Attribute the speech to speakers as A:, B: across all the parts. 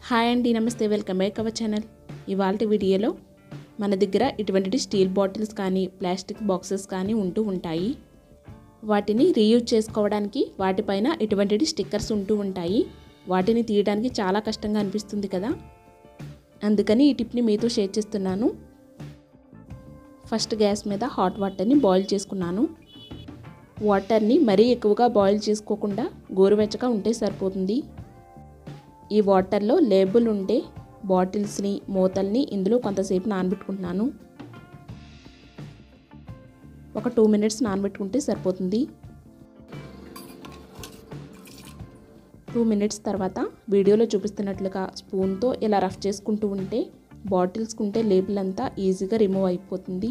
A: hi అండి నమస్తే welcome back our channel ఇవాళ వీడియోలో మన దగ్గర ఇటువంటి స్టీల్ బాటిల్స్ కానీ ప్లాస్టిక్ బాక్సెస్ కానీ ఉంటూ ఉంటాయి వాటిని రీయూజ్ చేసుకోవడానికి వాటిపైన ఇటువంటి స్టిక్కర్స్ ఉంటూ ఉంటాయి వాటిని తీయడానికి చాలా కష్టంగా అనిపిస్తుంది కదా అందుకని ఈ టిప్ని మీతో షేర్ చేస్తున్నాను ఫస్ట్ గ్యాస్ మీద హాట్ వాటర్ని బాయిల్ చేసుకున్నాను వాటర్ని మరీ ఎక్కువగా బాయిల్ చేసుకోకుండా గోరువెచ్చగా ఉంటే సరిపోతుంది ఈ వాటర్లో లేబుల్ ఉండే బాటిల్స్ని మూతల్ని ఇందులో కొంతసేపు నానబెట్టుకుంటున్నాను ఒక టూ మినిట్స్ నానబెట్టుకుంటే సరిపోతుంది టూ మినిట్స్ తర్వాత వీడియోలో చూపిస్తున్నట్లుగా స్పూన్తో ఇలా రఫ్ చేసుకుంటూ ఉంటే బాటిల్స్కి ఉంటే లేబుల్ అంతా ఈజీగా రిమూవ్ అయిపోతుంది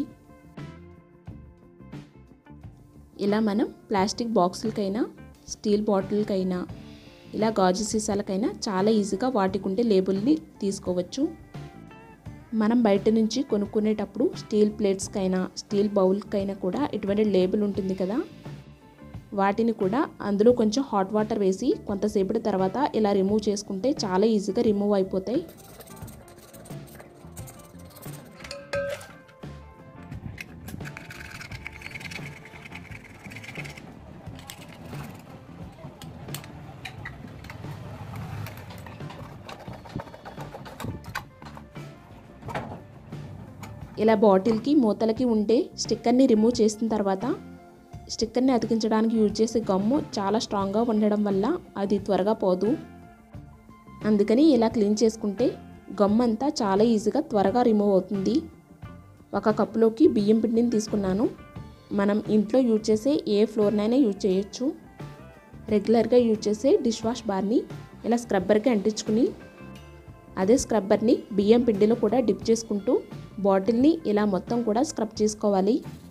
A: ఇలా మనం ప్లాస్టిక్ బాక్సులకైనా స్టీల్ బాటిల్కైనా ఇలా గాజు సీసాలకైనా చాలా ఈజీగా వాటికుంటే లేబుల్ని తీసుకోవచ్చు మనం బయట నుంచి కొనుక్కునేటప్పుడు స్టీల్ ప్లేట్స్కైనా స్టీల్ బౌల్కైనా కూడా ఇటువంటి లేబుల్ ఉంటుంది కదా వాటిని కూడా అందులో కొంచెం హాట్ వాటర్ వేసి కొంతసేపటి తర్వాత ఇలా రిమూవ్ చేసుకుంటే చాలా ఈజీగా రిమూవ్ అయిపోతాయి ఇలా బాటిల్కి మూతలకి ఉండే స్టిక్కర్ని రిమూవ్ చేసిన తర్వాత స్టిక్కర్ని అతికించడానికి యూజ్ చేసే గమ్ము చాలా స్ట్రాంగ్గా ఉండడం వల్ల అది త్వరగా పోదు అందుకని ఇలా క్లీన్ చేసుకుంటే గమ్ అంతా చాలా ఈజీగా త్వరగా రిమూవ్ అవుతుంది ఒక కప్పులోకి బియ్యం పిండిని తీసుకున్నాను మనం ఇంట్లో యూజ్ చేసే ఏ ఫ్లోర్నైనా యూజ్ చేయొచ్చు రెగ్యులర్గా యూజ్ చేసే డిష్ వాష్ బార్ని ఇలా స్క్రబ్బర్కి అంటించుకుని అదే స్క్రబ్బర్ని బియ్యం పిండిలో కూడా డిప్ చేసుకుంటూ బాటిల్ని ఇలా మొత్తం కూడా స్క్రబ్ చేసుకోవాలి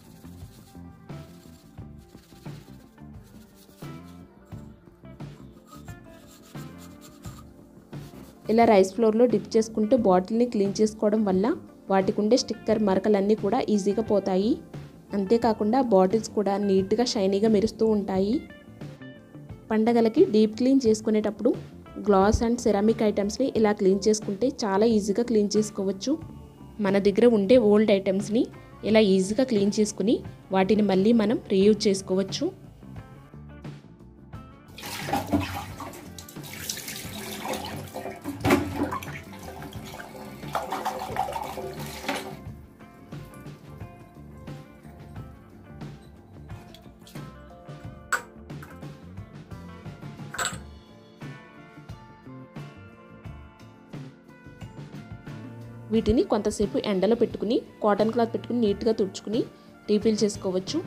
A: ఇలా రైస్ ఫ్లోర్లో డిప్ చేసుకుంటూ బాటిల్ని క్లీన్ చేసుకోవడం వల్ల వాటికి ఉండే స్టిక్కర్ మరకలన్నీ కూడా ఈజీగా పోతాయి అంతేకాకుండా బాటిల్స్ కూడా నీట్గా షైనీగా మెరుస్తూ ఉంటాయి పండగలకి డీప్ క్లీన్ చేసుకునేటప్పుడు గ్లాస్ అండ్ సెరామిక్ ఐటమ్స్ని ఇలా క్లీన్ చేసుకుంటే చాలా ఈజీగా క్లీన్ చేసుకోవచ్చు మన దగ్గర ఉండే ఓల్డ్ ఐటమ్స్ని ఇలా ఈజీగా క్లీన్ చేసుకుని వాటిని మళ్ళీ మనం రీయూజ్ చేసుకోవచ్చు వీటిని కొంతసేపు ఎండలో పెట్టుకుని కాటన్ క్లాత్ పెట్టుకుని నీట్గా తుడుచుకుని రీఫిల్ చేసుకోవచ్చు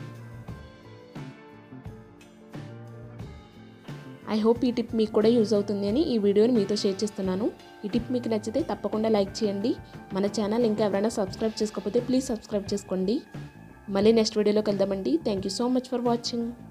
A: ఐ హోప్ ఈ టిప్ మీకు కూడా యూజ్ అవుతుంది అని ఈ వీడియోని మీతో షేర్ చేస్తున్నాను ఈ టిప్ మీకు నచ్చితే తప్పకుండా లైక్ చేయండి మన ఛానల్ ఇంకా ఎవరైనా సబ్స్క్రైబ్ చేసుకోకపోతే ప్లీజ్ సబ్స్క్రైబ్ చేసుకోండి మళ్ళీ నెక్స్ట్ వీడియోలోకి వెళ్దామండి thank you so much for watching